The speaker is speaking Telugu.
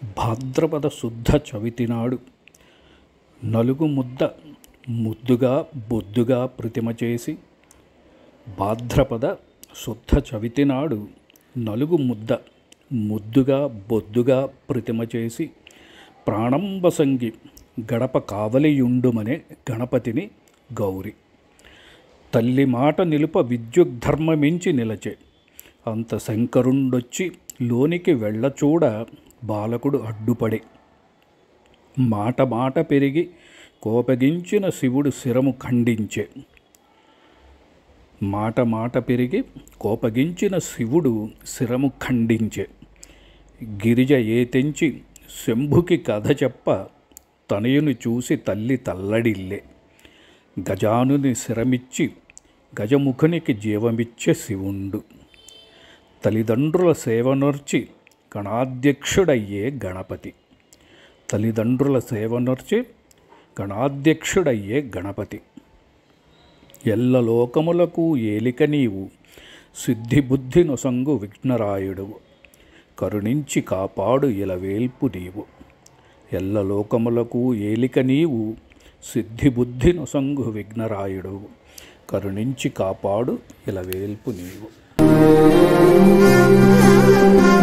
భాద్రపద శుద్ధ చవితి నాడు నలుగు ముద్ద ముద్దుగా బొద్దుగా ప్రతిమ చేసి భాద్రపద శుద్ధ చవితి నాడు నలుగు ముద్ద ముద్దుగా బొద్దుగా ప్రతిమ చేసి ప్రాణంబసంగి గడప కావలియుండుమనే గణపతిని గౌరి తల్లి మాట నిలుప విద్యుద్ధర్మమించి నిలచే అంత శంకరుండొచ్చి లోనికి వెళ్ళచూడ బాలకుడు అడ్డుపడే మాట మాట పెరిగి కోపగించిన శివుడు శిరము ఖండించే మాట మాట పెరిగి కోపగించిన శివుడు శిరము ఖండించే గిరిజ ఏ తెంచి శంభుకి కథ చెప్ప తనయుని చూసి తల్లి తల్లడిల్లే గజానుని శిరమిచ్చి గజముఖునికి జీవమిచ్చే శివుండు తల్లిదండ్రుల సేవనొర్చి గణాధ్యక్షుడయ్యే గణపతి తల్లిదండ్రుల సేవనొర్చి గణాధ్యక్షుడయ్యే గణపతి ఎల్ల లోకములకు ఏలిక నీవు సిద్ధిబుద్ధి నొసంగు విఘ్నరాయుడువు కరుణించి కాపాడు ఇలవేల్పు నీవు ఎల్ల లోకములకు ఏలిక నీవు సిద్ధిబుద్ధి నొసంగు విఘ్నరాయుడువు కరుణించి కాపాడు ఇలవేల్పు నీవు